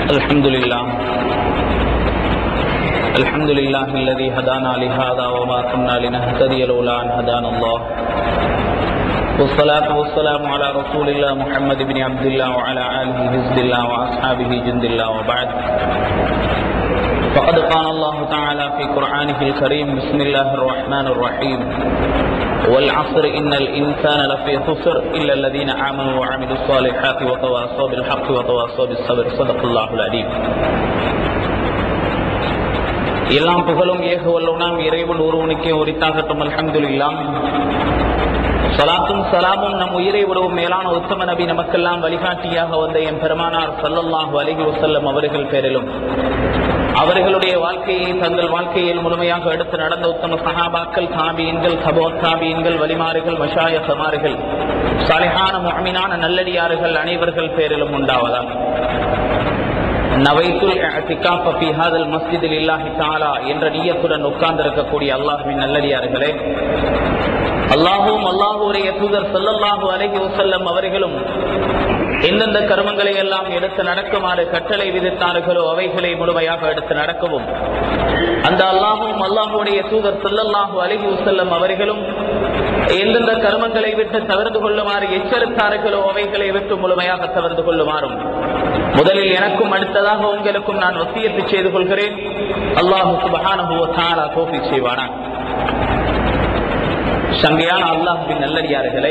الحمد لله الحمد لله الذي هدانا لهذا وما كنا لنهتدي لولا أن هدانا الله والصلاة والسلام على رسول الله محمد بن عبد الله وعلى آله حزب الله وأصحابه جند الله وبعد فقد قال الله تعالى في قرآنه الكريم بسم الله الرحمن الرحيم والعصر إن الإنسان لفي خسر إلا الذين آمنوا وعملوا الصالحات وتواصوا بالحق وتواصوا بالصبر صدق الله العليم எல்லாம் புகழும் ஏக வல்லோனாம் இறைவன் ஒருவனுக்கே உரித்தாகட்டும் அல்ஹம்துலில்லாம் சலாத்தும் சலாமும் நம் உயிரை விடவும் மேலான உத்தம நபி நமக்கெல்லாம் வழிகாட்டியாக வந்த என் பெருமானார் சல்லல்லாஹு அலைஹி வஸல்லம் அவர்கள் பேரிலும் அவர்களுடைய வாழ்க்கையை தங்கள் வாழ்க்கையில் முழுமையாக எடுத்து நடந்த உத்தம சஹாபாக்கள் தாபியன்கள் தபோ தாபியன்கள் வலிமாறுகள் மஷாய சமாறுகள் சாலிஹான முஹமினான நல்லடியார்கள் அனைவர்கள் பேரிலும் உண்டாவதா நவைத்துல் இஅ்திகாஃப ஃபீ ஹாதல் மஸ்ஜிதில் இல்லாஹி தஆலா என்ற நியத்துடன் உட்கார்ந்திருக்கக்கூடிய அல்லாஹ்வின் நல்லடியார்களே அல்லாஹும் அல்லாஹுடைய தூதர் ஸல்லல்லாஹு அலைஹி வஸல்லம் அவர்களும் எந்தெந்த கர்மங்களை எல்லாம் எடுத்து நடக்குமாறு கட்டளை விதித்தார்களோ அவைகளை முழுமையாக எடுத்து நடக்கவும் அந்த அல்லாஹும் அல்லாஹுடைய தூதர் ஸல்லல்லாஹு அலைஹி வஸல்லம் அவர்களும் எந்தெந்த கர்மங்களை விட்டு தவிர்த்து கொள்ளுமாறு எச்சரித்தார்களோ அவைகளை விட்டு முழுமையாக தவிர்த்து கொள்ளுமாறும் முதலில் எனக்கும் அடுத்ததாக உங்களுக்கும் நான் வசியத்து செய்து கொள்கிறேன் அல்லாஹு சுபஹானஹு வ தஆலா தௌஃபீக் செய்வானா சங்கையான அல்லாஹுவின் நல்லடியார்களே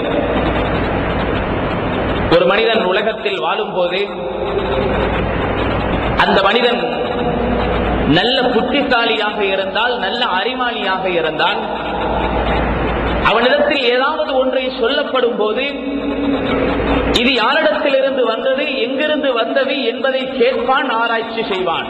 ஒரு மனிதன் உலகத்தில் வாழும் போது அந்த மனிதன் நல்ல புத்திசாலியாக இருந்தால் நல்ல அறிவாளியாக இருந்தால் அவனிடத்தில் ஏதாவது ஒன்றை சொல்லப்படும் போது இது யாரிடத்திலிருந்து வந்தது எங்கிருந்து வந்தது என்பதை கேட்பான் ஆராய்ச்சி செய்வான்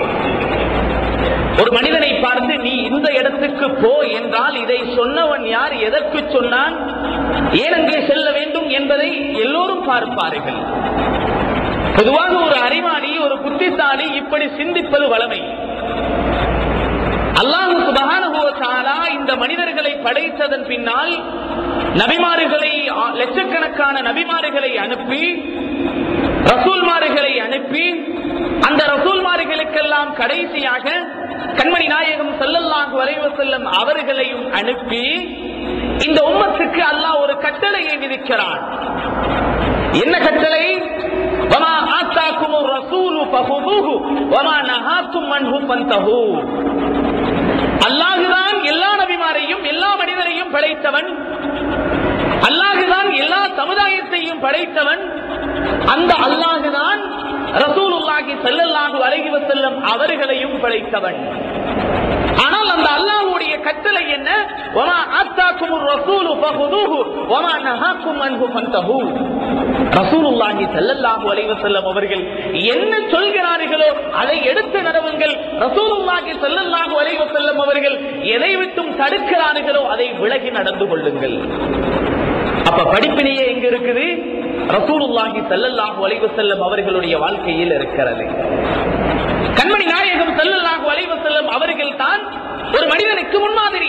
ஒரு மனிதனை பார்த்து நீ இந்த இடத்துக்கு போ என்றால் இதை சொன்னவன் யார் எதற்கு சொன்னான் ஏன் அங்கே செல்ல வேண்டும் என்பதை எல்லோரும் பார்ப்பார்கள் பொதுவாக ஒரு அறிவாளி ஒரு புத்திசாலி இப்படி சிந்திப்பது வளமை அல்லாஹு சுபகானுபவத்தாலா இந்த மனிதர்களை படைத்ததன் பின்னால் நபிமாறுகளை லட்சக்கணக்கான நபிமாறுகளை அனுப்பி ரசூல்மாறுகளை அனுப்பி அந்த ரசூல்மாறுகளுக்கெல்லாம் கடைசியாக கண்மணி நாயகம் செல்லல்லாஹு வரைவ செல்லும் அவர்களையும் அனுப்பி இந்த உம்மத்துக்கு அல்லாஹ் ஒரு கட்டளையை விதிக்கிறான் என்ன கட்டளை وما آتاكم الرسول فخذوه وما نهاكم عنه فانتهوا அல்லாஹுதான் எல்லா நபிமாரையும் எல்லா மனிதரையும் படைத்தவன் அல்லாஹுதான் எல்லா சமுதாயத்தையும் படைத்தவன் அந்த அல்லாஹுதான் ரசூலுல்லாஹி ஸல்லல்லாஹு அலைஹி வஸல்லம் அவர்களையும் படைத்தவன் ஆனால் அந்த அல்லாஹ்வுடைய கட்டளை என்ன வமா ஆத்தாக்குமுர் ரசூலு ஃபஹுதுஹு வமா நஹாக்கும் அன்ஹு ஃபன்தஹு ரசூலுல்லாஹி ஸல்லல்லாஹு அலைஹி வஸல்லம் அவர்கள் என்ன சொல்கிறார்களோ அதை எடுத்து நடவுங்கள் ரசூலுல்லாஹி ஸல்லல்லாஹு அலைஹி வஸல்லம் அவர்கள் எதை விட்டும் தடுக்கிறார்களோ அதை விலகி நடந்து கொள்ளுங்கள் அப்ப படிப்பினையே எங்க இருக்குது ரசூலுல்லாஹி ஸல்லல்லாஹு அலைஹி வஸல்லம் அவர்களுடைய வாழ்க்கையில் இருக்கிறது கண்மணி நாயகம் ஸல்லல்லாஹு அலைஹி வஸல்லம் அவர்கள் தான் ஒரு மனிதனுக்கு முன்மாதிரி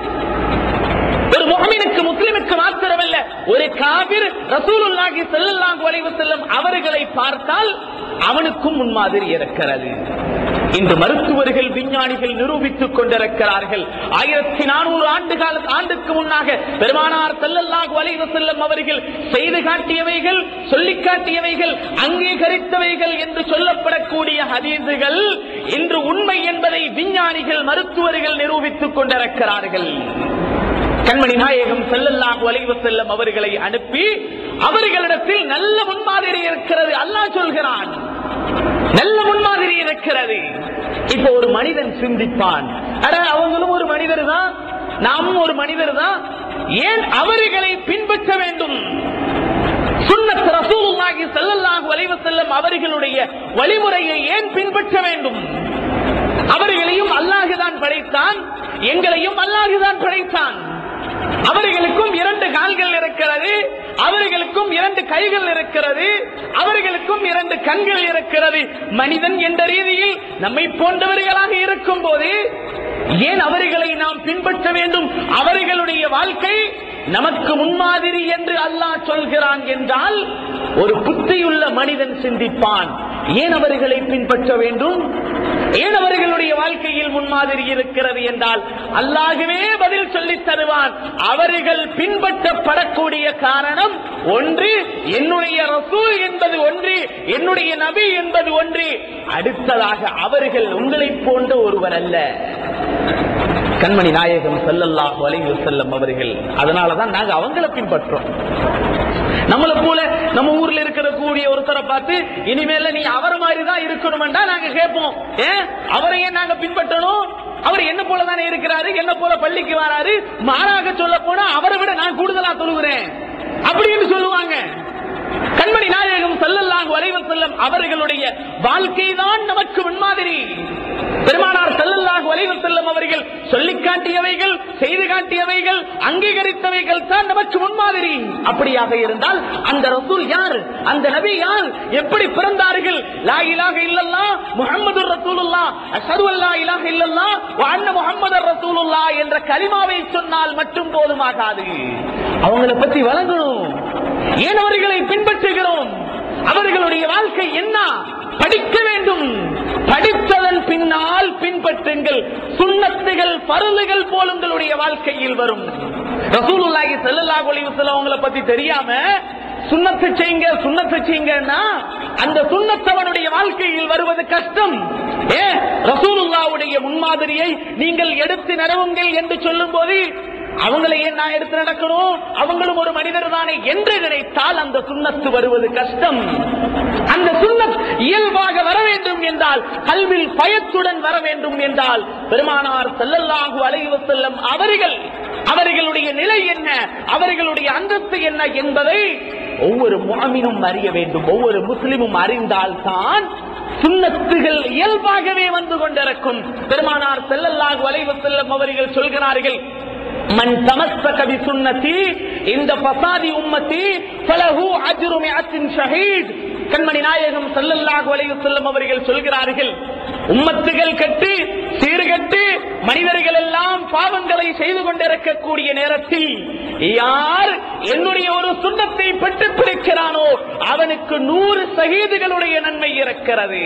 ஒரு முகமினுக்கு முஸ்லிமுக்கு மாத்திரமல்ல ஒரு காபிர் ரசூலுல்லாஹி ஸல்லல்லாஹு அலைஹி வஸல்லம் அவர்களை பார்த்தால் அவனுக்கும் முன்மாதிரி இருக்கிறது இன்று மருத்துவர்கள் விஞ்ஞானிகள் நிரூபித்துக் கொண்டிருக்கிறார்கள் ஆயிரத்தி நானூறு ஆண்டு கால ஆண்டுக்கு முன்னாக பெருமானார் செல்லல்லாஹு அலைஹி செல்லும் அவர்கள் செய்து காட்டியவைகள் சொல்லி காட்டியவைகள் அங்கீகரித்தவைகள் என்று சொல்லப்படக்கூடிய ஹதீசுகள் இன்று உண்மை என்பதை விஞ்ஞானிகள் மருத்துவர்கள் நிரூபித்துக் கொண்டிருக்கிறார்கள் கண்மணி நாயகம் செல்லல்லாஹு அலைஹி செல்லும் அவர்களை அனுப்பி அவர்களிடத்தில் நல்ல முன்மாதிரி இருக்கிறது அல்லாஹ் சொல்கிறான் நல்ல முன்மாதிரி இருக்கிறது இப்ப ஒரு மனிதன் சிந்திப்பான் அட அவங்களும் ஒரு மனிதர் தான் நாமும் ஒரு மனிதர் தான் ஏன் அவர்களை பின்பற்ற வேண்டும் சுன்னத் ரசூலுல்லாஹி ஸல்லல்லாஹு அலைஹி வஸல்லம் அவர்களுடைய வழிமுறையை ஏன் பின்பற்ற வேண்டும் அவர்களையும் அல்லாஹுதான் படைத்தான் எங்களையும் அல்லாஹுதான் படைத்தான் அவர்களுக்கும் இரண்டு கால்கள் இருக்கிறது அவர்களுக்கும் இரண்டு கைகள் இருக்கிறது அவர்களுக்கும் இரண்டு கண்கள் இருக்கிறது மனிதன் என்ற ரீதியில் நம்மை போன்றவர்களாக இருக்கும் போது ஏன் அவர்களை நாம் பின்பற்ற வேண்டும் அவர்களுடைய வாழ்க்கை நமக்கு முன்மாதிரி என்று அல்லாஹ் சொல்கிறான் என்றால் ஒரு புத்தியுள்ள மனிதன் சிந்திப்பான் ஏன் அவர்களை பின்பற்ற வேண்டும் ஏன் அவர்களுடைய வாழ்க்கையில் முன்மாதிரி இருக்கிறது என்றால் அல்லாகவே பதில் சொல்லித் தருவான் அவர்கள் பின்பற்றப்படக்கூடிய காரணம் ஒன்று என்னுடைய ரசூல் என்பது ஒன்று என்னுடைய நபி என்பது ஒன்று அடுத்ததாக அவர்கள் உங்களைப் போன்ற ஒருவர் அல்ல கண்மணி நாயகம் ஸல்லல்லாஹு அலைஹி வஸல்லம் அவர்கள் அதனாலதான் நாங்க அவங்கள பின்பற்றோம் நம்மள போல நம்ம ஊர்ல இருக்கிற கூடிய ஒருத்தரை பார்த்து இனிமேல நீ அவரை மாதிரி தான் இருக்கணும்டா நாங்க கேட்போம் ஏன் அவரை ஏன் நாங்க பின்பற்றணும் அவர் என்ன போல தானே இருக்கிறாரு என்ன போல பள்ளிக்கு வராரு மாறாக சொல்ல போனா அவரை விட நான் கூடுதலா தொழுகிறேன் அப்படின்னு சொல்லுவாங்க கண்மணி நாயகம் ஸல்லல்லாஹு அலைஹி வஸல்லம் அவர்களுடைய வாழ்க்கை தான் நமக்கு முன்மாதிரி பெருமானார் ஸல்லல்லாஹு அலைஹி வஸல்லம் அவர்கள் சொல்லிக் காட்டியவைகள் செய்து காட்டியவைகள் அங்கீகரித்தவைகள் தான் நமக்கு முன்மாதிரி அப்படியாக இருந்தால் அந்த ரசூல் யார் அந்த நபி யார் எப்படி பிறந்தார்கள் லா இலாஹ இல்லல்லாஹ் முஹம்மதுர் ரசூலுல்லாஹ் அஷ்ஹது அல்லா இலாஹ இல்லல்லாஹ் வ அன்ன முஹம்மதர் ரசூலுல்லாஹ் என்ற கலிமாவை சொன்னால் மட்டும் போதுமாகாது அவங்கள பத்தி வழங்கணும் ஏன் அவர்களை பின்பற்றுகிறோம் அவர்களுடைய வாழ்க்கை என்ன படிக்க வேண்டும் படித்ததன் பின்னால் பின்பற்றுங்கள் சுண்ணத்துகள் பருளுகள் போல் உங்களுடைய வாழ்க்கையில் வரும் ரசூலுல்லாஹி ஸல்லல்லாஹு அலைஹி வஸல்லம் அவங்கள பத்தி தெரியாம சுண்ணத்து செய்யுங்க சுண்ணத்து செய்யுங்கன்னா அந்த சுண்ணத்தவனுடைய வாழ்க்கையில் வருவது கஷ்டம் ஏ ரசூலுல்லாவுடைய முன்மாதிரியை நீங்கள் எடுத்து நடவுங்கள் என்று சொல்லும் போது அவங்களை ஏன் நான் எடுத்து நடக்கணும் அவங்களும் ஒரு மனிதர் தானே என்று நினைத்தால் அந்த சுண்ணத்து வருவது கஷ்டம் அந்த சுண்ணத் இயல்பாக வர வேண்டும் என்றால் கல்வில் பயத்துடன் வர வேண்டும் என்றால் பெருமானார் ஸல்லல்லாஹு அலைஹி வஸல்லம் அவர்கள் அவர்களுடைய நிலை என்ன அவர்களுடைய அந்தஸ்து என்ன என்பதை ஒவ்வொரு முஅமினும் அறிய வேண்டும் ஒவ்வொரு முஸ்லிமும் அறிந்தால்தான் சுண்ணத்துகள் இயல்பாகவே வந்து கொண்டிருக்கும் பெருமானார் ஸல்லல்லாஹு அலைஹி வஸல்லம் அவர்கள் சொல்கிறார்கள் من تمسك بسنتي عند فساد امتي فله اجر مئة شهيد கண்மணி நாயகம் ஸல்லல்லாஹு அலைஹி வஸல்லம் அவர்கள் சொல்கிறார்கள் உம்மத்துகள் கட்டு சீர்கட்டு மனிதர்கள் எல்லாம் பாவங்களை செய்து கொண்டிருக்கக்கூடிய நேரத்தில் யார் என்னுடைய ஒரு சுண்ணத்தை பெற்று பிடிக்கிறானோ அவனுக்கு நூறு சகீதுகளுடைய நன்மை இருக்கிறது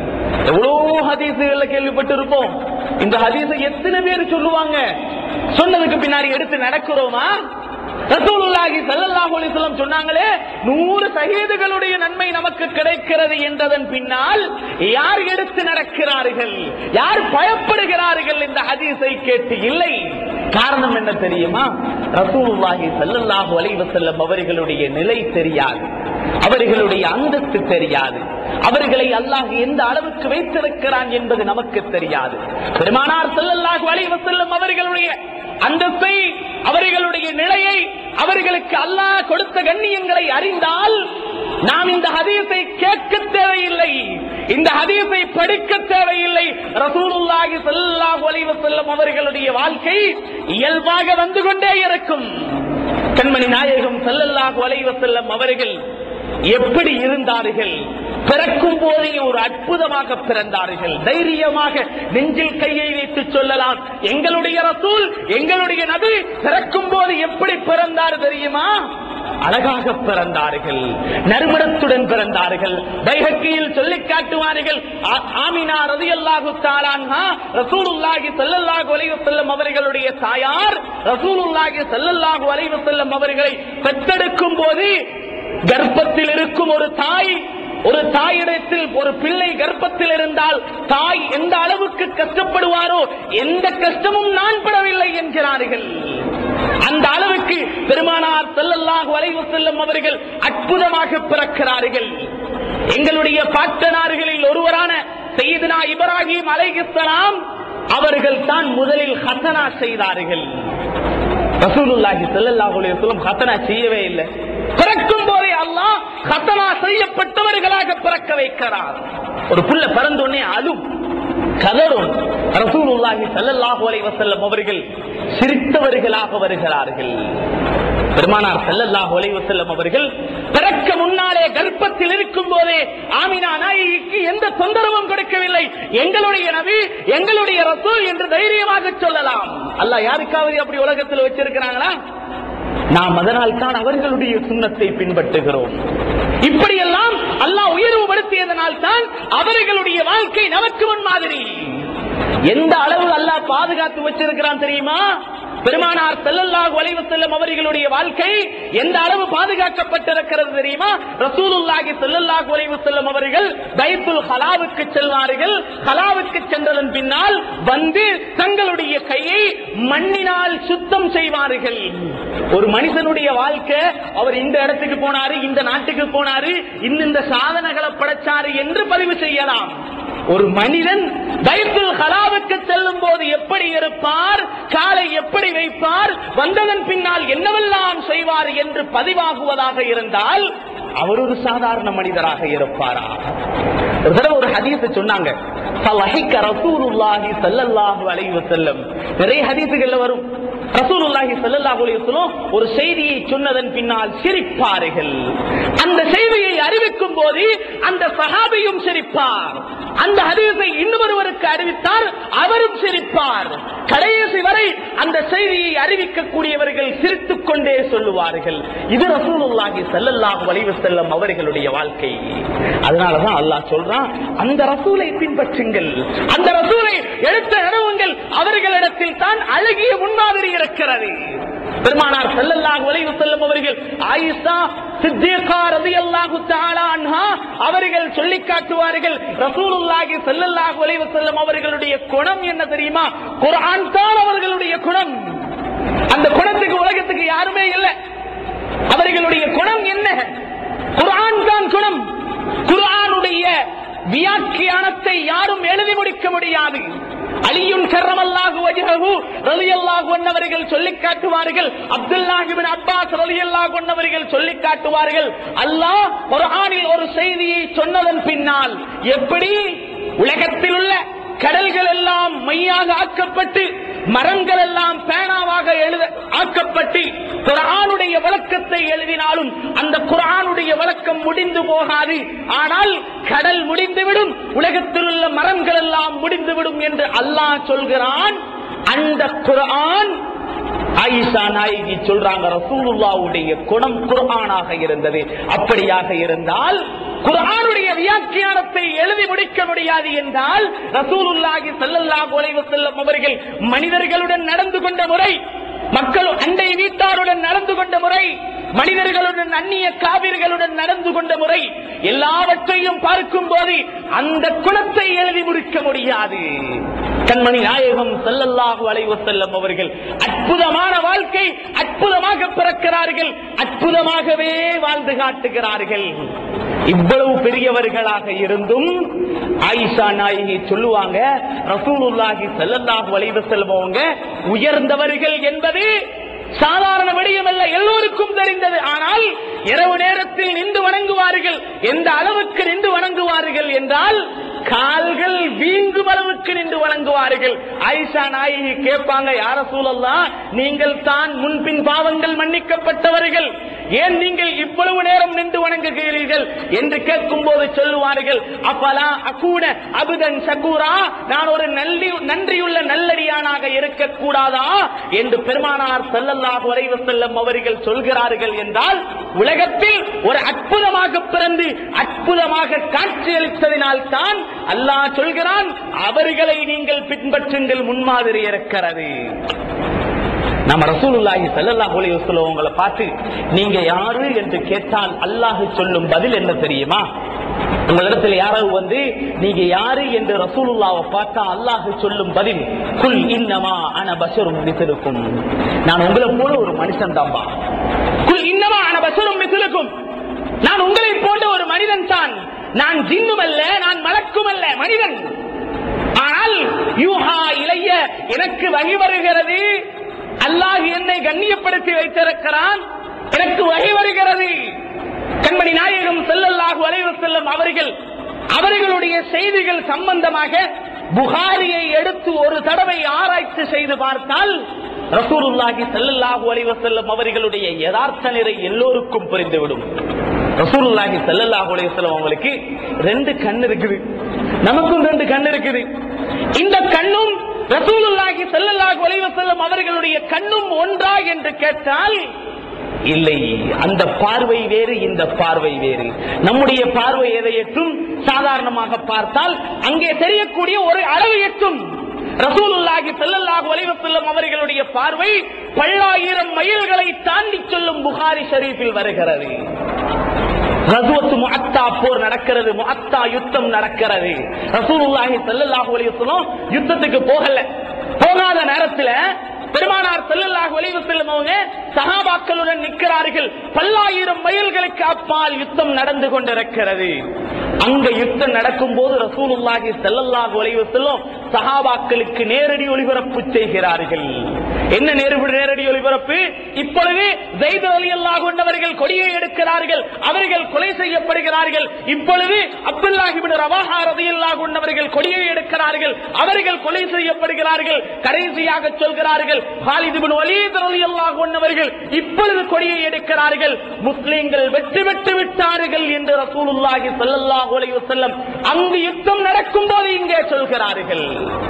எவ்வளவு ஹதீசுகளை கேள்விப்பட்டிருப்போம் இந்த ஹதீஸை எத்தனை பேர் சொல்லுவாங்க சொன்னதுக்கு பின்னாடி எடுத்து நடக்கிறோமா ரசூலுல்லாஹி ஸல்லல்லாஹு அலைஹி வஸல்லம் சொன்னாங்களே நூறு சஹீதுகளுடைய நன்மை நமக்கு கிடைக்கிறது என்றதன் பின்னால் யார் எடுத்து நடக்கிறார்கள் யார் பயப்படுகிறார்கள் இந்த ஹதீஸை கேட்டு இல்லை காரணம் என்ன தெரியுமா ரசூலுல்லாஹி ஸல்லல்லாஹு அலைஹி வஸல்லம் அவர்களுடைய நிலை தெரியாது அவர்களுடைய அந்தஸ்து தெரியாது அவர்களை அல்லாஹ் எந்த அளவுக்கு வைத்திருக்கிறான் என்பது நமக்கு தெரியாது பெருமானார் ஸல்லல்லாஹு அலைஹி வஸல்லம் அவர்களுடைய அந்தஸ்தை அவர்களுடைய நிலையை அவர்களுக்கு அல்லாஹ் கொடுத்த கண்ணியங்களை அறிந்தால் நாம் இந்த ஹதீஸை கேட்க தேவையில்லை இந்த ஹதீஸை படிக்க தேவையில்லை ரசூலுல்லாஹி ஸல்லல்லாஹு அலைஹி வஸல்லம் அவர்களுடைய வாழ்க்கை இயல்பாக வந்து கொண்டே இருக்கும் கண்மணி நாயகம் ஸல்லல்லாஹு அலைஹி வஸல்லம் அவர்கள் எப்படி இருந்தார்கள் பிறக்கும் போதே ஒரு அற்புதமாக பிறந்தார்கள் தைரியமாக நெஞ்சில் கையை வைத்து சொல்லலாம் எங்களுடைய ரசூல் எங்களுடைய நபி பிறக்கும் போது எப்படி பிறந்தார் தெரியுமா அழகாக பிறந்தார்கள் நறுமணத்துடன் பிறந்தார்கள் பைஹக்கியில் சொல்லி காட்டுவார்கள் ஆ- ஆமினா ரதியல்லாஹு தாலான்ஹா ரசூலுல்லாஹி ஸல்லல்லாஹு அலைஹி வஸல்லம் அவர்களுடைய தாயார் ரசூலுல்லாஹி ஸல்லல்லாஹு அலைஹி வஸல்லம் அவர்களை பெற்றெடுக்கும் போது கர்ப்பத்தில் இருக்கும் ஒரு தாய் ஒரு தாயிடத்தில் ஒரு பிள்ளை கர்ப்பத்தில் இருந்தால் தாய் எந்த அளவுக்கு கஷ்டப்படுவாரோ எந்த கஷ்டமும் நான் படவில்லை என்கிறார்கள் அந்த அளவுக்கு பெருமானார் ஸல்லல்லாஹு அலைஹி வஸல்லம் அவர்கள் அற்புதமாக பிறக்கிறார்கள் எங்களுடைய பாட்டனார்களில் ஒருவரான சையதுனா இப்ராஹிம் அலைஹிஸ்ஸலாம் அவர்கள் தான் முதலில் ஹசனா செய்தார்கள் ரசூலுல்லாஹி ஸல்லல்லாஹு அலைஹி வஸல்லம் ஹத்தனா செய்யவே இல்லை பிறக்கும் போதே அல்லாஹ் ஹத்தனா செய்யப்பட்டவர்களாக பிறக்க வைக்கிறார் ஒரு புள்ள பிறந்தோடனே அழும் கதறும் ரசூலுல்லாஹி ஸல்லல்லாஹு அலைஹி வஸல்லம் அவர்கள் சிரித்தவர்களாக வருகிறார்கள் பெருமானார் ஸல்லல்லாஹு அலைஹி வஸல்லம் அவர்கள் பிறக்க முன்னாலே கர்ப்பத்தில் இருக்கும் போதே ஆமினா நாயகிக்கு எந்த தொந்தரவும் கொடுக்கவில்லை எங்களுடைய நபி எங்களுடைய ரசூல் என்று தைரியமாக சொல்லலாம் அல்லாஹ் யாருக்காவது அப்படி உலகத்தில் வச்சிருக்கிறாங்களா நாம் அதனால் தான் அவர்களுடைய சுண்ணத்தை பின்பற்றுகிறோம் இப்படியெல்லாம் அல்லாஹ் உயர்வுபடுத்தியதனால் தான் நமக்கு முன் மாதிரி எந்த அளவு அல்லாஹ் பாதுகாத்து வச்சிருக்கிறான் தெரியுமா பெருமானார் செல்லல்லாஹு அலைஹி வஸல்லம் அவர்களுடைய வாழ்க்கை எந்த அளவு பாதுகாக்கப்பட்டிருக்கிறது தெரியுமா ரசூலுல்லாஹி ஸல்லல்லாஹு அலைஹி வஸல்லம் அவர்கள் பைத்துல் ஹலாவுக்கு செல்வார்கள் ஹலாவுக்கு சென்றதன் பின்னால் வந்து தங்களுடைய கையை மண்ணினால் சுத்தம் செய்வார்கள் ஒரு மனிதனுடைய வாழ்க்கை அவர் இந்த இடத்துக்கு போனாரு இந்த நாட்டுக்கு போனாரு இந்த சாதனைகளை படைச்சாரு என்று பதிவு செய்யலாம் ஒரு மனிதன் பைத்துல் ஹலாவுக்கு செல்லும் போது எப்படி இருப்பார் காலை எப்படி வைப்பார் வந்ததன் பின்னால் என்னவெல்லாம் செய்வார் என்று பதிவாகுவதாக இருந்தால் அவர் ஒரு சாதாரண மனிதராக இருப்பாரா ஒரு தடவை ஒரு ஹதீஸ் சொன்னாங்க ஃபலஹிக்க ரசூலுல்லாஹி ஸல்லல்லாஹு அலைஹி வஸல்லம் நிறைய ஹதீசுகள்ல வரும் ரசூலுல்லாஹி ஸல்லல்லாஹு அலைஹி வஸல்லம் ஒரு செய்தியை சொன்னதன் பின்னால் சிரிப்பார்கள் அந்த செய்தியை அறிவிக்கும் போது அந்த சஹாபியும் சிரிப்பார் அந்த ஹதீஸை இன்னொருவருக்கு அறிவித்தார் அவரும் சிரிப்பார் கடைசி வரை அந்த செய்தியை அறிவிக்கக்கூடியவர்கள் சிரித்துக் கொண்டே சொல்லுவார்கள் இது ரசூலுல்லாஹி ஸல்லல்லாஹு அலைஹி வஸல்லம் அவர்களுடைய வாழ்க்கை அதனாலதான் அல்லாஹ் சொல்றான் அந்த ரசூலை பின்பற்றுங்கள் அந்த ரசூலை எடுத்த நடவுங்கள் அவர்களிடத்தில் தான் அழகிய முன்மாதிரி இருக்கிறது பெருமானார் ஸல்லல்லாஹு அலைஹி வஸல்லம் அவர்கள் ஆயிஷா சித்திகா ரலியல்லாஹு தஆலா அன்ஹா அவர்கள் சொல்லி காட்டுவார்கள் ரசூலுல்லாஹி ஸல்லல்லாஹு அலைஹி வஸல்லம் அவர்களுடைய குணம் என்ன தெரியுமா குர்ஆன் தான் அவர்களுடைய குணம் அந்த குணத்துக்கு உலகத்துக்கு யாருமே இல்லை அவர்களுடைய குணம் என்ன குர்ஆன் தான் குணம் குர்ஆனுடைய வியாக்கியானத்தை யாரும் எழுதி முடிக்க முடியாது அலியும் கர்ரமல்லாஹு வஜஹு ரலியல்லாஹு அன்னவர்கள் சொல்லிக் காட்டுவார்கள் அப்துல்லாஹ் இப்னு அப்பாஸ் ரலியல்லாஹு அன்னவர்கள் சொல்லிக் காட்டுவார்கள் அல்லாஹ் குர்ஆனில் ஒரு செய்தியை சொன்னதன் பின்னால் எப்படி உலகத்தில் உள்ள கடல்கள் எல்லாம் மையாக ஆக்கப்பட்டு மரங்கள் எல்லாம் பேனாவாக எழுத ஆக்கப்பட்டு குரானுடைய விளக்கத்தை எழுதினாலும் அந்த குரானுடைய விளக்கம் முடிந்து போகாது ஆனால் கடல் முடிந்துவிடும் உலகத்தில் உள்ள மரங்கள் எல்லாம் முடிந்துவிடும் என்று அல்லாஹ் சொல்கிறான் அந்த குரான் ஆயிஷா நாயகி சொல்றாங்க ரசூலுல்லாவுடைய குணம் குர்ஆனாக இருந்தது அப்படியாக இருந்தால் குர்ஆனுடைய வியாக்கியானத்தை எழுதி முடிக்க முடியாது என்றால் ரசூலுல்லாஹி ஸல்லல்லாஹு அலைஹி வஸல்லம் அவர்கள் மனிதர்களுடன் நடந்து கொண்ட முறை மக்கள் அண்டை வீட்டாருடன் நடந்து கொண்ட முறை மனிதர்களுடன் அந்நிய காவிர்களுடன் நடந்து கொண்ட முறை எல்லாவற்றையும் பார்க்கும் போது அந்த குணத்தை எழுதி முடிக்க முடியாது கண்மணி நாயகம் ஸல்லல்லாஹு அலைஹி வஸல்லம் அவர்கள் அற்புதமான வாழ்க்கை அற்புதமாக பிறக்கிறார்கள் அற்புதமாகவே வாழ்ந்து காட்டுகிறார்கள் இவ்வளவு பெரியவர்களாக இருந்தும் ஆயிஷா நாயகி சொல்லுவாங்க ரசூலுல்லாஹி ஸல்லல்லாஹு அலைஹி வஸல்லம் அவங்க உயர்ந்தவர்கள் என்பது சாதாரண விடயம் அல்ல எல்லோருக்கும் தெரிந்தது ஆனால் இரவு நேரத்தில் நின்று வணங்குவார்கள் எந்த அளவுக்கு நின்று வணங்குவார்கள் என்றால் கால்கள் வீங்கும் அளவுக்கு நின்று வணங்குவார்கள் ஆயிஷா நாயகி கேட்பாங்க யார சூழல்லாம் நீங்கள் தான் முன்பின் பாவங்கள் மன்னிக்கப்பட்டவர்கள் ஏன் நீங்கள் இவ்வளவு நேரம் நின்று வணங்குகிறீர்கள் என்று கேட்கும் போது சொல்லுவார்கள் அப்பலா அக்கூட அபுதன் சகூரா நான் ஒரு நல்லி நன்றியுள்ள நல்லடியானாக இருக்கக்கூடாதா என்று பெருமானார் செல்லல்லாஹு வரைவு செல்லும் அவர்கள் சொல்கிறார்கள் என்றால் உலகத்தில் ஒரு அற்புதமாக பிறந்து அற்புதமாக காட்சியளித்ததினால் தான் அல்லாஹ் சொல்கிறான் அவர்களை நீங்கள் பின்பற்றுங்கள் முன்மாதிரி இருக்கிறது நம்ம ரசூலுல்லாஹி ஸல்லல்லாஹு அலைஹி வஸல்லம் உங்களை பார்த்து நீங்க யாரு என்று கேட்டால் அல்லாஹ் சொல்லும் பதில் என்ன தெரியுமா உங்களிடத்தில் யாராவது வந்து நீங்க யாரு என்று ரசூலுல்லாவை பார்த்தா அல்லாஹ் சொல்லும் பதில் குல் இன்னமா அன பஷரும் மிசிலுக்கும் நான் உங்களை போல ஒரு மனுஷன் தான்பா குல் இன்னமா அன பஷரும் மிசிலுக்கும் நான் உங்களை போன்ற ஒரு மனிதன் தான் நான் ஜின்னும் அல்ல நான் மலக்கும் அல்ல மனிதன் ஆனால் யூஹா இளைய எனக்கு வகி வருகிறது அல்லாஹ் என்னை கண்ணியப்படுத்தி வைத்திருக்கிறான் எனக்கு வகை வருகிறது கண்மணி நாயகம் செல்லல்லாஹு அலைவு செல்லும் அவர்கள் அவர்களுடைய செய்திகள் சம்பந்தமாக புகாரியை எடுத்து ஒரு தடவை ஆராய்ச்சி செய்து பார்த்தால் ரசூலுல்லாஹி ஸல்லல்லாஹு அலைஹி வஸல்லம் அவர்களுடைய யதார்த்த நிலை எல்லோருக்கும் புரிந்துவிடும் ரசூலுல்லாஹி ஸல்லல்லாஹு அலைஹி வஸல்லம் அவங்களுக்கு ரெண்டு கண் இருக்குது நமக்கும் ரெண்டு கண் இருக்குது இந்த கண்ணும் ரசூலுல்லாஹி ஸல்லல்லாஹு அலைஹி வஸல்லம் அவர்களுடைய கண்ணும் ஒன்றா என்று கேட்டால் இல்லை அந்த பார்வை வேறு இந்த பார்வை வேறு நம்முடைய பார்வை எதை எட்டும் சாதாரணமாக பார்த்தால் அங்கே தெரியக்கூடிய ஒரு அளவு எட்டும் ரசூலுல்லாஹி ஸல்லல்லாஹு அலைஹி வஸல்லம் அவர்களுடைய பார்வை பல்லாயிரம் மைல்களை தாண்டி சொல்லும் புகாரி ஷரீஃபில் வருகிறது ரசுவத்து முஅத்தா போர் நடக்கிறது முஅத்தா யுத்தம் நடக்கிறது ரசூலுல்லாஹி ஸல்லல்லாஹு அலைஹி வஸல்லம் யுத்தத்துக்கு போகல போகாத நேரத்துல பெருமானார் ஸல்லல்லாஹு அலைஹி வஸல்லம் அவங்க சஹாபாக்களுடன் நிற்கிறார்கள் பல்லாயிரம் மைல்களுக்கு அப்பால் யுத்தம் நடந்து கொண்டிருக்கிறது அங்க யுத்தம் நடக்கும் போது ரசூலுல்லாஹி ஸல்லல்லாஹு அலைஹி வஸல்லம் சஹாபாக்களுக்கு நேரடி ஒளிபரப்பு செய்கிறார்கள் என்ன நேரடி நேரடி ஒளிபரப்பு இப்பொழுது ஜெயித் ரலியல்லாஹு அன்ஹவர்கள் கொடியை எடுக்கிறார்கள் அவர்கள் கொலை செய்யப்படுகிறார்கள் இப்பொழுது அப்துல்லாஹி இப்னு ரவாஹா ரலியல்லாஹு அன்ஹவர்கள் கொடியை எடுக்கிறார்கள் அவர்கள் கொலை செய்யப்படுகிறார்கள் கடைசியாக சொல்கிறார்கள் ஹாலித் இப்னு வலீத் ரலியல்லாஹு அன்ஹவர்கள் இப்பொழுது கொடியை எடுக்கிறார்கள் முஸ்லிம்கள் வெற்றி பெற்று விட்டார்கள் என்று ரசூலுல்லாஹி ஸல்லல்லாஹு அலைஹி வஸல்லம் அங்கு யுத்தம் நடக்கும் போது இங்கே சொல்கிறார்கள்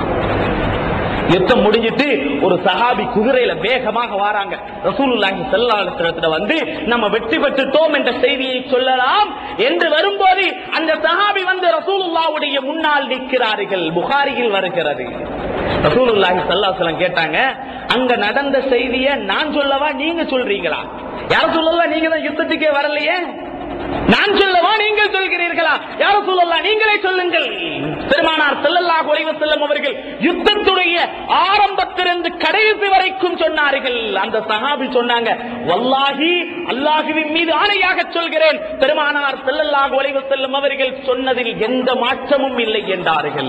யுத்தம் முடிஞ்சிட்டு ஒரு சஹாபி குதிரையில வேகமாக வராங்க ரசூலுல்லாஹி ஸல்லல்லாஹு அலைஹி வஸல்லத்துல வந்து நம்ம வெற்றி பெற்றுட்டோம் என்ற செய்தியை சொல்லலாம் என்று வரும்போது அந்த சஹாபி வந்து ரசூலுல்லாஹ்வுடைய முன்னால் நிற்கிறார்கள் புகாரியில் வருகிறது ரசூலுல்லாஹி ஸல்லல்லாஹு அலைஹி வஸல்லம் கேட்டாங்க அங்க நடந்த செய்தியை நான் சொல்லவா நீங்க சொல்றீங்களா யார் சொல்லவா நீங்க தான் யுத்தத்துக்கே வரலையே நான் சொல்லவா நீங்கள் சொல்கிறீர்களா யார சொல்லலாம் நீங்களே சொல்லுங்கள் பெருமானார் ஸல்லல்லாஹு அலைஹி வஸல்லம் அவர்கள் யுத்தத்துடைய ஆரம்பத்திலிருந்து கடைசி வரைக்கும் சொன்னார்கள் அந்த சஹாபி சொன்னாங்க வல்லாஹி அல்லாஹுவின் மீது ஆணையாக சொல்கிறேன் பெருமானார் ஸல்லல்லாஹு அலைஹி வஸல்லம் அவர்கள் சொன்னதில் எந்த மாற்றமும் இல்லை என்றார்கள்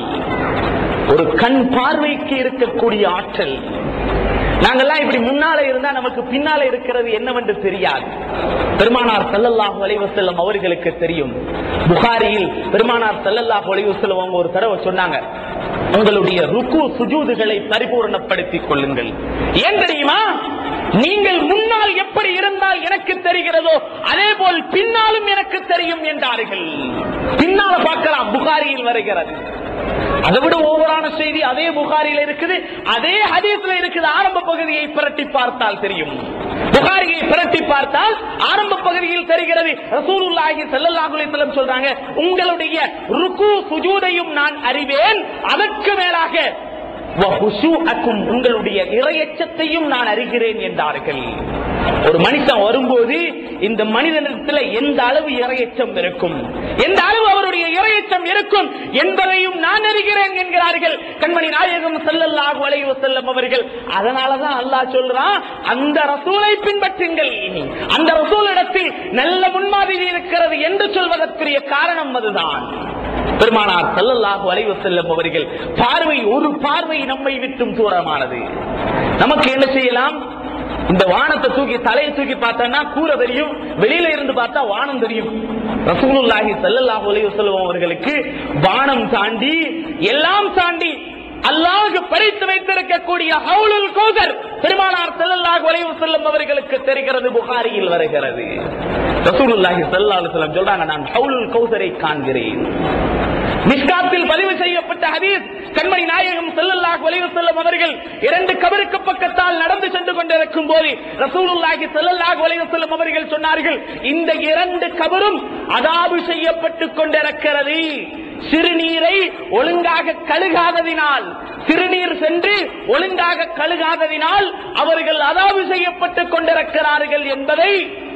ஒரு கண் பார்வைக்கு இருக்கக்கூடிய ஆற்றல் நாங்கெல்லாம் இப்படி முன்னால இருந்தா நமக்கு பின்னால இருக்கிறது என்னவென்று தெரியாது பெருமானார் ஸல்லல்லாஹு அலைஹி வஸல்லம் அவர்களுக்கு தெரியும் புகாரியில் பெருமானார் ஸல்லல்லாஹு அலைஹி வஸல்லம் அவங்க ஒரு தடவை சொன்னாங்க உங்களுடைய ருக்கு சுஜூதுகளை பரிபூரணப்படுத்திக் கொள்ளுங்கள் ஏன் தெரியுமா நீங்கள் முன்னால் எப்படி இருந்தால் எனக்கு தெரிகிறதோ அதே போல் பின்னாலும் எனக்கு தெரியும் என்றார்கள் பின்னால பார்க்கலாம் புகாரியில் வருகிறது அதை விட ஓவரான செய்தி அதே புகாரில இருக்குது அதே ஹதீஸ்ல இருக்குது ஆரம்ப பகுதியை புரட்டி பார்த்தால் தெரியும் புகாரியை புரட்டி பார்த்தால் ஆரம்ப பகுதியில் தெரிகிறது ரசூலுல்லாஹி ஸல்லல்லாஹு அலைஹி வஸல்லம் சொல்றாங்க உங்களுடைய ருக்கு சுஜூதையும் நான் அறிவேன் அதற்கு மேலாக வஹுஷூஅக்கும் உங்களுடைய இரையச்சத்தையும் நான் அறிகிறேன் என்றார்கள் ஒரு மனுஷன் வரும்போது இந்த மனிதனிடத்தில் எந்த அளவு இரையச்சம் இருக்கும் எந்த அளவு அவருடைய இரையச்சம் இருக்கும் என்பதையும் நான் அறிகிறேன் என்கிறார்கள் கண்மணி நாயகம் ஸல்லல்லாஹு அலைஹி வஸல்லம் அவர்கள் அதனாலதான் அல்லாஹ் சொல்றான் அந்த ரசூலை பின்பற்றுங்கள் அந்த ரசூலிடத்தில் நல்ல முன்மாதிரி இருக்கிறது என்று சொல்வதற்குரிய காரணம் அதுதான் பெருமானார் ஸல்லல்லாஹு அலைஹி வஸல்லம் அவர்கள் பார்வை ஒரு பார்வை நம்மை விட்டும் தூரமானது நமக்கு என்ன செய்யலாம் இந்த வானத்தை தூக்கி தலையை தூக்கி பார்த்தோம்னா கூரை தெரியும் வெளியில இருந்து பார்த்தா வானம் தெரியும் ரசூலுல்லாஹி ஸல்லல்லாஹு அலைஹி வஸல்லம் அவர்களுக்கு வானம் தாண்டி எல்லாம் தாண்டி அல்லாஹ் படைத்து வைத்திருக்கக்கூடிய ஹவுலுல் கௌசர் பெருமானார் ஸல்லல்லாஹு அலைஹி வஸல்லம் அவர்களுக்கு தெரிகிறது புகாரியில் வருகிறது ரசூலுல்லாஹி ஸல்லல்லாஹு அலைஹி வஸல்லம் சொல்றாங்க நான் ஹவுலுல் கௌசரை காண்கிறேன் மிஸ்காத்தில் பதிவு செய்யப்பட்ட ஹதீஸ் கண்மணி நாயகம் ஸல்லல்லாஹு அலைஹி வஸல்லம் அவர்கள் இரண்டு கபருக்கு பக்கத்தால் நடந்து சென்று கொண்டிருக்கும் போது ரசூலுல்லாஹி ஸல்லல்லாஹு அலைஹி வஸல்லம் அவர்கள் சொன்னார்கள் இந்த இரண்டு கபரும் அதாபு செய்யப்பட்டுக் கொண்டிருக்கிறது சிறுநீரை ஒழுங்காக கழுகாததினால் சிறுநீர் சென்று ஒழுங்காக கழுகாததினால் அவர்கள் அதாபு செய்யப்பட்டுக் கொண்டிருக்கிறார்கள் என்பதை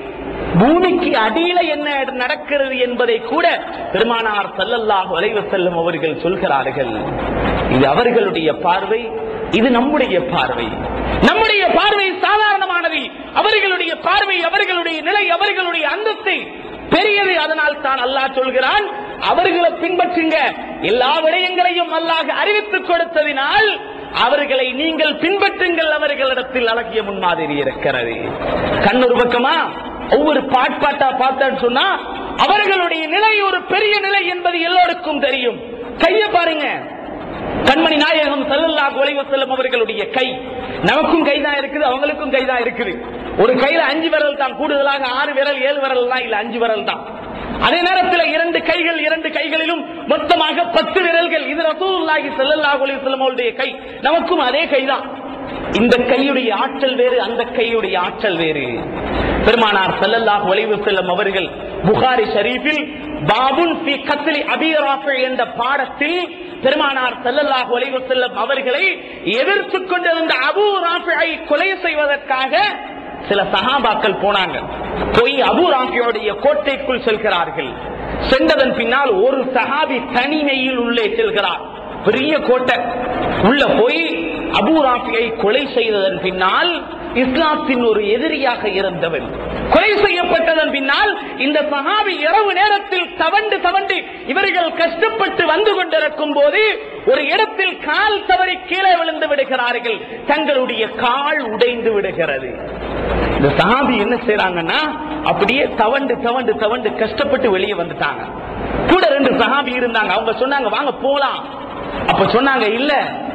பூமிக்கு அடியில என்ன நடக்கிறது என்பதை கூட பெருமானார் ஸல்லல்லாஹு அலைஹி வஸல்லம் அவர்கள் சொல்கிறார்கள் இது அவர்களுடைய பார்வை இது நம்முடைய பார்வை நம்முடைய பார்வை சாதாரணமானது அவர்களுடைய பார்வை அவர்களுடைய நிலை அவர்களுடைய அந்தஸ்து பெரியது அதனால் தான் அல்லாஹ் சொல்கிறான் அவர்களை பின்பற்றுங்க எல்லா விடயங்களையும் அல்லாஹ் அறிவித்துக் கொடுத்ததினால் அவர்களை நீங்கள் பின்பற்றுங்கள் அவர்களிடத்தில் அழகிய முன்மாதிரி இருக்கிறது கண்ணொரு பக்கமா ஒவ்வொரு பாட்பாட்டா பார்த்தேன்னு சொன்னா அவர்களுடைய நிலை ஒரு பெரிய நிலை என்பது எல்லோருக்கும் தெரியும் கைய பாருங்க கண்மணி நாயகம் ஸல்லல்லாஹு அலைஹி வஸல்லம் அவர்களுடைய கை நமக்கும் கைதான் இருக்குது அவங்களுக்கும் கைதான் இருக்குது ஒரு கையில அஞ்சு விரல் தான் கூடுதலாக ஆறு விரல் ஏழு விரல் தான் இல்ல அஞ்சு விரல் தான் அதே நேரத்தில் இரண்டு கைகள் இரண்டு கைகளிலும் மொத்தமாக பத்து விரல்கள் இது ரசூலுல்லாஹி ஸல்லல்லாஹு அலைஹி வஸல்லம் அவருடைய கை நமக்கும் அதே கைதான் இந்த கையுடைய ஆற்றல் வேறு அந்த கையுடைய ஆற்றல் வேறு பெருமானார் ஸல்லல்லாஹு அலைஹி வஸல்லம் அவர்கள் புகாரி ஷரீஃபில் பாபுன் ஃபி கத்லி அபி ராஃபி என்ற பாடத்தில் பெருமானார் ஸல்லல்லாஹு அலைஹி வஸல்லம் அவர்களை எதிர்த்துக் கொண்டிருந்த அபூ ராஃபியை கொலை செய்வதற்காக சில சஹாபாக்கள் போனாங்க போய் அபூ ராஃபியோடைய கோட்டைக்குள் செல்கிறார்கள் சென்றதன் பின்னால் ஒரு சஹாபி தனிமையில் உள்ளே செல்கிறார் பெரிய கோட்டை உள்ள போய் அபூ ராஃபியை கொலை செய்ததன் பின்னால் இஸ்லாத்தின் ஒரு எதிரியாக இருந்தவன் கொலை செய்யப்பட்டதன் பின்னால் இந்த சஹாபி இரவு நேரத்தில் தவண்டு தவண்டு இவர்கள் கஷ்டப்பட்டு வந்து கொண்டிருக்கும் போது ஒரு இடத்தில் கால் தவறி கீழே விழுந்து விடுகிறார்கள் தங்களுடைய கால் உடைந்து விடுகிறது இந்த சஹாபி என்ன செய்றாங்கன்னா அப்படியே தவண்டு தவண்டு தவண்டு கஷ்டப்பட்டு வெளியே வந்துட்டாங்க கூட ரெண்டு சஹாபி இருந்தாங்க அவங்க சொன்னாங்க வாங்க போலாம் அப்ப சொன்னாங்க இல்ல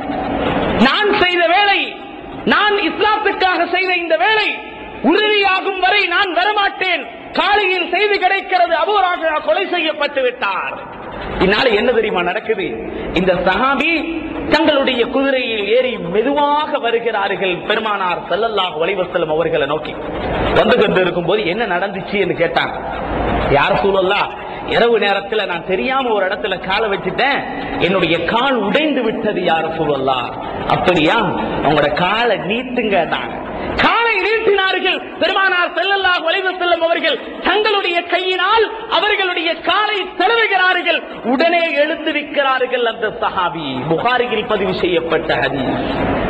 நான் செய்த வேலை நான் இஸ்லாத்துக்காக செய்த இந்த வேலை உறுதியாகும் வரை நான் வரமாட்டேன் காலையில் செய்தி கிடைக்கிறது அபூராக கொலை செய்யப்பட்டு விட்டார் இதனால என்ன தெரியுமா நடக்குது இந்த சஹாபி தங்களுடைய குதிரையில் ஏறி மெதுவாக வருகிறார்கள் பெருமானார் ஸல்லல்லாஹு அலைஹி வஸல்லம் அவர்களை நோக்கி வந்து கொண்டு இருக்கும் போது என்ன நடந்துச்சு என்று கேட்டாங்க யார் சூழல்லா இரவு நேரத்துல நான் தெரியாம ஒரு இடத்துல காலை வச்சுட்டேன் என்னுடைய கால் உடைந்து விட்டது யார் சூழல்லா அப்படியா உங்களோட காலை நீட்டுங்க காலை நீட்டினார்கள் பெருமானார் செல்லல்லாஹு அலைஹி வஸல்லம் அவர்கள் தங்களுடைய கையினால் அவர்களுடைய காலை தடவுகிறார்கள் உடனே எழுந்திருக்கிறார்கள் அந்த சஹாபி புகாரியில் பதிவு செய்யப்பட்ட ஹதீஸ்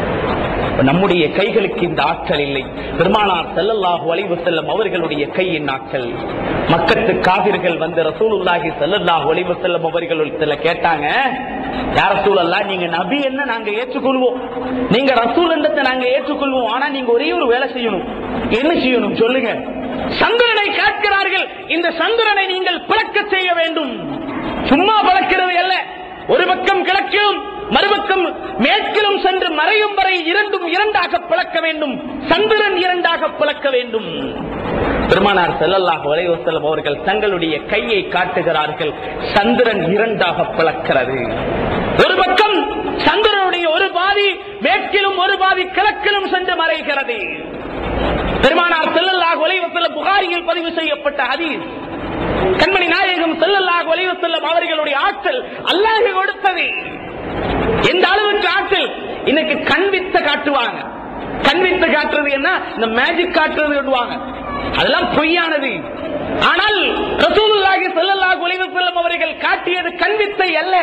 நம்முடைய கைகளுக்கு இந்த ஆற்றல் இல்லை பெருமானார் செல்லல்லாஹு அலைவு செல்லம் அவர்களுடைய கையின் ஆற்றல் மக்கத்து காவிர்கள் வந்து ரசூலுல்லாஹி செல்லல்லாஹு அலைவு செல்லம் அவர்கள் கேட்டாங்க யார் ரசூலல்லா நீங்க நபி என்ன நாங்க ஏற்றுக்கொள்வோம் நீங்க ரசூல் என்றதை நாங்க ஏற்றுக்கொள்வோம் ஆனா நீங்க ஒரே ஒரு வேலை செய்யணும் என்ன செய்யணும் சொல்லுங்க சந்திரனை கேட்கிறார்கள் இந்த சந்திரனை நீங்கள் பிளக்க செய்ய வேண்டும் சும்மா பழக்கிறது அல்ல ஒரு பக்கம் கிழக்கிலும் மறுபக்கம் மேற்கிலும் சென்று மறையும் வரை இரண்டும் இரண்டாக பிளக்க வேண்டும் சந்திரன் இரண்டாக பிளக்க வேண்டும் பெருமானார் செல்லல்லாஹு வலைவசல்லம் அவர்கள் தங்களுடைய கையை காட்டுகிறார்கள் சந்திரன் இரண்டாக பிளக்கிறது ஒரு பக்கம் சந்திரனுடைய ஒரு பாதி மேற்கிலும் ஒரு பாதி கிழக்கிலும் சென்று மறைகிறது பெருமானார் செல்லல்லாஹு வலைவசல்லம் புகாரியில் பதிவு செய்யப்பட்ட ஹதீஸ் கண்மணி நாயகம் செல்லல்லாஹு வலைவசல்லம் அவர்களுடைய ஆற்றல் அல்லாஹ் கொடுத்தது எந்த அளவுக்கு ஆற்றல் இன்னைக்கு கண்வித்த காட்டுவாங்க கண்வித்த காட்டுறது என்ன இந்த மேஜிக் காட்டுறது விடுவாங்க அதெல்லாம் பொய்யானது ஆனால் ரசூலுல்லாஹி ஸல்லல்லாஹு அலைஹி வஸல்லம் அவர்கள் காட்டியது கண்வித்தை அல்ல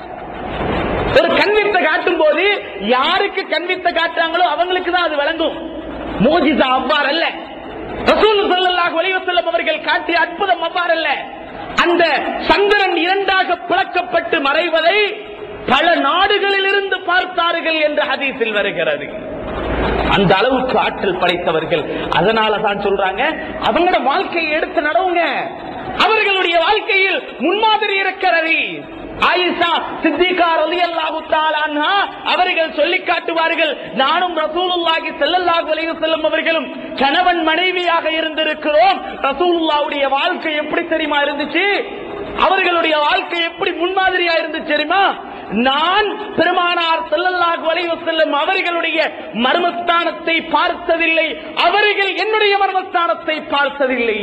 ஒரு கண்வித்த காட்டும் போது யாருக்கு கண்வித்த காட்டுறாங்களோ அவங்களுக்கு தான் அது விளங்கும் மோஜிசா அவ்வாறு அல்ல ரசூல் ஸல்லல்லாஹு அலைஹி வஸல்லம் அவர்கள் காட்டிய அற்புதம் அவ்வாறு அல்ல அந்த சந்திரன் இரண்டாக பிளக்கப்பட்டு மறைவதை பல நாடுகளில் இருந்து பார்த்தார்கள் என்று ஹதீஸில் வருகிறது அந்த அளவுக்கு ஆற்றல் படைத்தவர்கள் அதனால தான் சொல்றாங்க அவங்களோட வாழ்க்கையை எடுத்து நடவுங்க அவர்களுடைய வாழ்க்கையில் முன்மாதிரி இருக்கிறது ஆயிஷா சித்திகா ரலியல்லாஹு தஆலா அன்ஹா அவர்கள் சொல்லி காட்டுவார்கள் நானும் ரசூலுல்லாஹி ஸல்லல்லாஹு அலைஹி வஸல்லம் அவர்களும் கணவன் மனைவியாக இருந்திருக்கிறோம் ரசூலுல்லாஹ்வுடைய வாழ்க்கை எப்படி தெரியுமா இருந்துச்சு அவர்களுடைய வாழ்க்கை எப்படி முன்மாதிரியா இருந்துச்சு தெரியுமா நான் பெருமானார் செல்லல்லாஹு அலைஹி வஸல்லம் அவர்களுடைய மர்மஸ்தானத்தை பார்த்ததில்லை அவர்கள் என்னுடைய மர்மஸ்தானத்தை பார்த்ததில்லை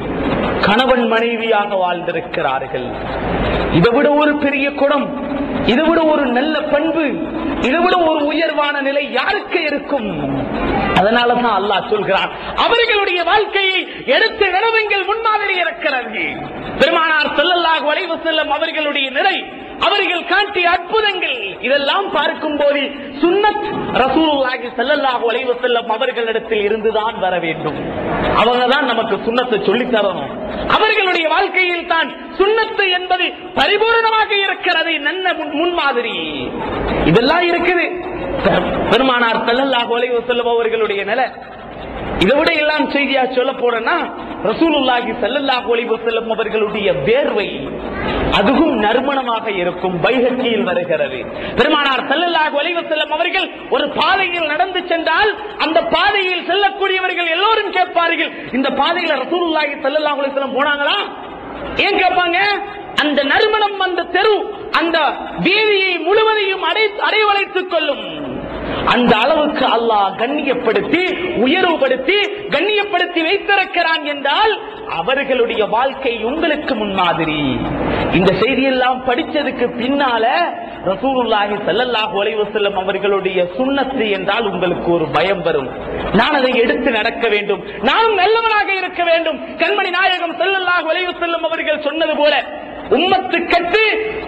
கணவன் மனைவியாக வாழ்ந்திருக்கிறார்கள் இதை விட ஒரு பெரிய குணம் இதை விட ஒரு நல்ல பண்பு இதை விட ஒரு உயர்வான நிலை யாருக்கு இருக்கும் அதனாலதான் அல்லாஹ் சொல்கிறான் அவர்களுடைய வாழ்க்கையை எடுத்து நடவுங்கள் முன்மாதிரி இருக்கிறது பெருமானார் செல்லல்லாஹு அலைஹி வஸல்லம் அவர்களுடைய நிலை அவர்கள் காட்டிய அற்புதங்கள் இதெல்லாம் பார்க்கும் போது சுன்னத் ரசூலுல்லாஹி ஸல்லல்லாஹு அலைஹி வஸல்லம் அவர்களிடத்தில் இருந்துதான் வர வேண்டும் அவங்க தான் நமக்கு சுண்ணத்தை சொல்லித் தரணும் அவர்களுடைய வாழ்க்கையில் தான் சுண்ணத்து என்பது பரிபூர்ணமாக இருக்கிறது நல்ல முன்- முன்மாதிரி இதெல்லாம் இருக்குது பெருமானார் ஸல்லல்லாஹு அலைஹி வஸல்லம் அவர்களுடைய நிலை இதை விட எல்லாம் செய்தியா சொல்ல போறேன்னா ரசூலுல்லாஹி ஸல்லல்லாஹு அலைஹி வஸல்லம் அவர்களுடைய வேர்வை அதுவும் நறுமணமாக இருக்கும் பைஹக்கியில் வருகிறது பெருமானார் ஸல்லல்லாஹு அலைஹி வஸல்லம் அவர்கள் ஒரு பாதையில் நடந்து சென்றால் அந்த பாதையில் செல்லக்கூடியவர்கள் எல்லோரும் கேட்பார்கள் இந்த பாதையில ரசூலுல்லாஹி ஸல்லல்லாஹு அலைஹி வஸல்லம் போனாங்களா ஏன் கேட்பாங்க அந்த நறுமணம் அந்த தெரு அந்த வீதியை முழுவதையும் அடை அடைவழைத்துக் கொள்ளும் அந்த அளவுக்கு அல்லாஹ் கண்ணியப்படுத்தி உயர்வுபடுத்தி கண்ணியப்படுத்தி வைத்திருக்கிறான் என்றால் அவர்களுடைய வாழ்க்கை உங்களுக்கு முன்மாதிரி இந்த செய்தியெல்லாம் படிச்சதுக்கு பின்னால ரசூலுல்லாஹி ஸல்லல்லாஹு அலைஹி வஸல்லம் அவர்களுடைய சுன்னத்து என்றால் உங்களுக்கு ஒரு பயம் வரும் நான் அதை எடுத்து நடக்க வேண்டும் நானும் நல்லவனாக இருக்க வேண்டும் கண்மணி நாயகம் ஸல்லல்லாஹு அலைஹி வஸல்லம் அவர்கள் சொன்னது போல உம்மத்து கட்டு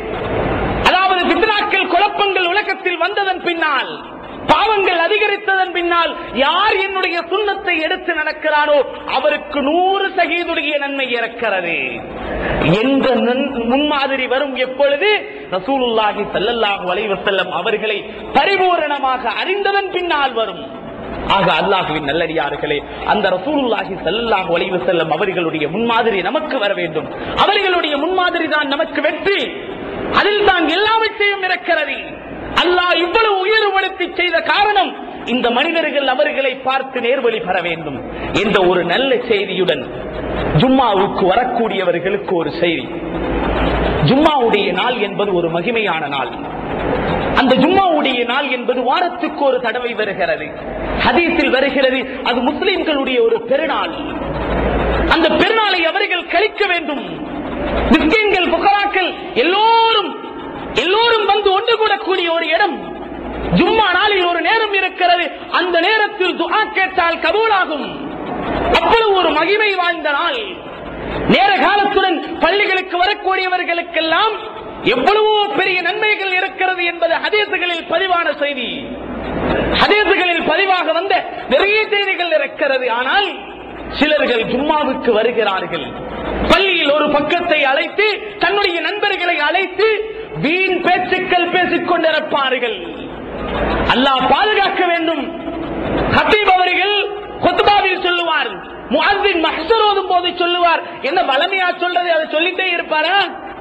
அதாவது பித்னாக்கள் குழப்பங்கள் உலகத்தில் வந்ததன் பின்னால் பாவங்கள் அதிகரித்ததன் பின்னால் யார் என்னுடைய சுண்ணத்தை எடுத்து நடக்கிறானோ அவருக்கு நூறு சகீதுடைய நன்மை இறக்கிறது என்ற நன்- முன்மாதிரி வரும் எப்பொழுது ரசூலுல்லாஹி ஸல்லல்லாஹு அலைஹி வஸல்லம் அவர்களை பரிபூரணமாக அறிந்ததன் பின்னால் வரும் ஆக அல்லாஹுவின் நல்லடியார்களே அந்த ரசூலுல்லாஹி ஸல்லல்லாஹு அலைஹி வஸல்லம் அவர்களுடைய முன்மாதிரி நமக்கு வர வேண்டும் அவர்களுடைய முன்மாதிரி தான் நமக்கு வெற்றி அதில் தான் எல்லாவற்றையும் இருக்கிறது அல்லாஹ் இவ்வளவு உயர்வுபடுத்தி செய்த காரணம் இந்த மனிதர்கள் அவர்களை பார்த்து நேர்வழி பெற வேண்டும் என்ற ஒரு நல்ல செய்தியுடன் ஜும்மாவுக்கு வரக்கூடியவர்களுக்கு ஒரு செய்தி ஜும்மாவுடைய நாள் என்பது ஒரு மகிமையான நாள் அந்த ஜும்மாவுடைய நாள் என்பது வாரத்துக்கு ஒரு தடவை வருகிறது ஹதீஸில் வருகிறது அது முஸ்லிம்களுடைய ஒரு பெருநாள் அந்த பெருநாளை அவர்கள் கழிக்க வேண்டும் மிஸ்கின்கள் புகராக்கள் எல்லோரும் எல்லோரும் வந்து ஒன்று கூடக்கூடிய ஒரு இடம் ஜும்மா நாளில் ஒரு நேரம் இருக்கிறது அந்த நேரத்தில் துஆ கேட்டால் கபூலாகும் அவ்வளவு ஒரு மகிமை வாய்ந்த நாள் நேர காலத்துடன் பள்ளிகளுக்கு வரக்கூடியவர்களுக்கெல்லாம் எவ்வளவோ பெரிய நன்மைகள் இருக்கிறது என்பது ஹதீசுகளில் பதிவான செய்தி ஹதீசுகளில் பதிவாக வந்த நிறைய செய்திகள் இருக்கிறது ஆனால் சிலர்கள் ஜும்மாவுக்கு வருகிறார்கள் பள்ளியில் ஒரு பக்கத்தை அழைத்து தன்னுடைய நண்பர்களை அழைத்து வீண் பேச்சுக்கள் பேசிக் கொண்டிருப்பார்கள் அல்லாஹ் பாதுகாக்க வேண்டும் ஹபீப் அவர்கள் கொத்துபாவில் சொல்லுவார் முஅத்தின் மஹ்சர் ஓதும் போது சொல்லுவார் என்ன வளமையா சொல்றது அதை சொல்லிட்டே இருப்பாரா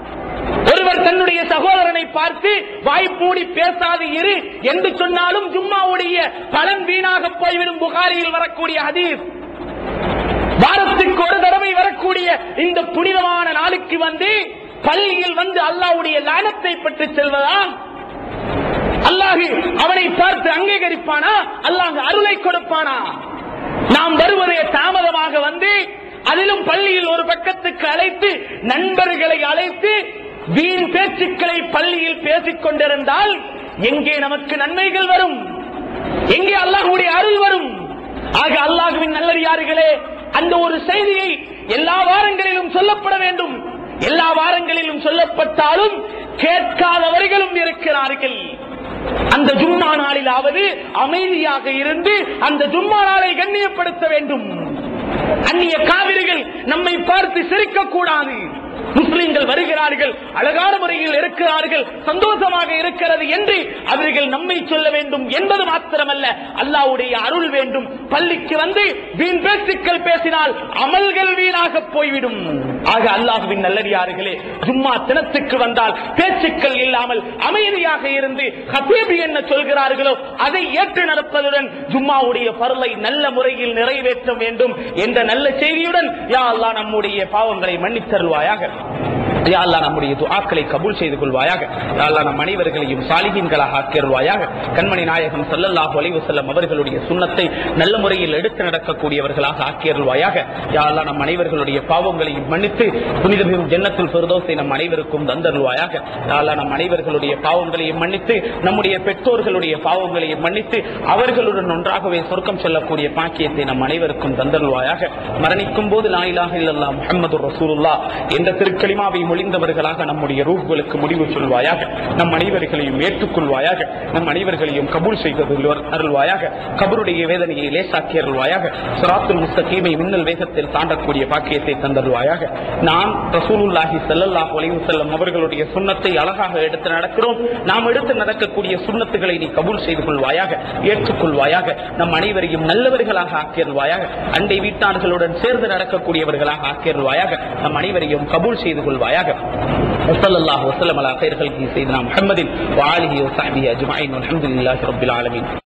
ஒருவர் தன்னுடைய சகோதரனை பார்த்து வாய்ப்பூடி பேசாது இரு என்று சொன்னாலும் ஜும்மாவுடைய பலன் வீணாக போய்விடும் புகாரியில் வரக்கூடிய ஹதீஸ் வாரத்துக்கு ஒரு தடவை வரக்கூடிய இந்த புனிதமான நாளுக்கு வந்து பள்ளியில் வந்து அல்லாஹ்வுடைய லானத்தை பெற்று செல்வதா அல்லாஹ் அவனை பார்த்து அங்கீகரிப்பானா அல்லாஹ் அருளை கொடுப்பானா நாம் வருவதே தாமதமாக வந்து அதிலும் பள்ளியில் ஒரு பக்கத்துக்கு அழைத்து நண்பர்களை அழைத்து வீண் பேச்சுக்களை பள்ளியில் பேசிக் கொண்டிருந்தால் எங்கே நமக்கு நன்மைகள் வரும் எங்கே அல்லாஹ்வுடைய அருள் வரும் ஆக அல்லாஹுவின் நல்லடியார்களே அந்த ஒரு செய்தியை எல்லா வாரங்களிலும் சொல்லப்பட வேண்டும் எல்லா வாரங்களிலும் சொல்லப்பட்டாலும் கேட்காதவர்களும் இருக்கிறார்கள் அந்த ஜும்மா நாளிலாவது அமைதியாக இருந்து அந்த ஜும்மா நாளை கண்ணியப்படுத்த வேண்டும் அந்நிய காவிரிகள் நம்மை பார்த்து சிரிக்க கூடாது முஸ்லிம்கள் வருகிறார்கள் அழகான முறையில் இருக்கிறார்கள் சந்தோஷமாக இருக்கிறது என்று அவர்கள் நம்மை சொல்ல வேண்டும் என்பது மாத்திரமல்ல அல்லாஹ்வுடைய அருள் வேண்டும் பள்ளிக்கு வந்து வீண் பேச்சுக்கள் பேசினால் அமல்கள் வீணாக போய்விடும் ஆக அல்லாஹுவின் நல்லடியார்களே ஜும்மா தினத்துக்கு வந்தால் பேச்சுக்கள் இல்லாமல் அமைதியாக இருந்து ஹபீபி என்ன சொல்கிறார்களோ அதை ஏற்று நடப்பதுடன் ஜும்மாவுடைய பருளை நல்ல முறையில் நிறைவேற்ற வேண்டும் என்ற நல்ல செய்தியுடன் யா அல்லாஹ் நம்முடைய பாவங்களை மன்னித்தருள்வாயாக யா அல்லாஹ் நம்முடைய துஆக்களை கபூல் செய்து கொள்வாயாக யா அல்லாஹ் நம் அனைவர்களையும் சாலிகீன்களாக ஆக்கியருள்வாயாக கண்மணி நாயகம் ஸல்லல்லாஹு அலைஹி வஸல்லம் அவர்களுடைய சுன்னத்தை நல்ல முறையில் எடுத்து நடக்கக்கூடியவர்களாக ஆக்கியருள்வாயாக யா அல்லாஹ் நம் அனைவர்களுடைய பாவங்களையும் மன்னித்து புனிதமிகும் ஜன்னத்துல் ஃபிர்தௌஸை நம் அனைவருக்கும் தந்தருள்வாயாக யா அல்லாஹ் நம் அனைவர்களுடைய பாவங்களையும் மன்னித்து நம்முடைய பெற்றோர்களுடைய பாவங்களையும் மன்னித்து அவர்களுடன் ஒன்றாகவே சொர்க்கம் செல்லக்கூடிய பாக்கியத்தை நம் அனைவருக்கும் தந்தருள்வாயாக மரணிக்கும் போது லாயிலாக இல்லல்லா முஹம்மது ரசூலுல்லா என்ற திருக்களிமாவை மொழிந்தவர்களாக நம்முடைய ரூஹ்களுக்கு முடிவு சொல்வாயாக நம் அனைவர்களையும் ஏற்றுக்கொள்வாயாக நம் அனைவர்களையும் கபூல் செய்து அருள்வாயாக கபருடைய வேதனையை லேசாக்கி அருள்வாயாக சிராத்துல் முஸ்தகீமை மின்னல் வேகத்தில் தாண்டக்கூடிய பாக்கியத்தை தந்தருள்வாயாக நாம் ரசூலுல்லாஹி ஸல்லல்லாஹு அலைஹி வஸல்லம் அவர்களுடைய சுன்னத்தை அழகாக எடுத்து நடக்கிறோம் நாம் எடுத்து நடக்கக்கூடிய சுன்னத்துகளை நீ கபூல் செய்து கொள்வாயாக ஏற்றுக்கொள்வாயாக நம் அனைவரையும் நல்லவர்களாக ஆக்கியருள்வாயாக அண்டை வீட்டார்களுடன் சேர்ந்து நடக்கக்கூடியவர்களாக ஆக்கியருள்வாயாக நம் அனைவரையும் கபூல் செய்து கொள்வாயாக وصلى الله وسلم على خير خلقه سيدنا محمد وآله وصحبه أجمعين والحمد لله رب العالمين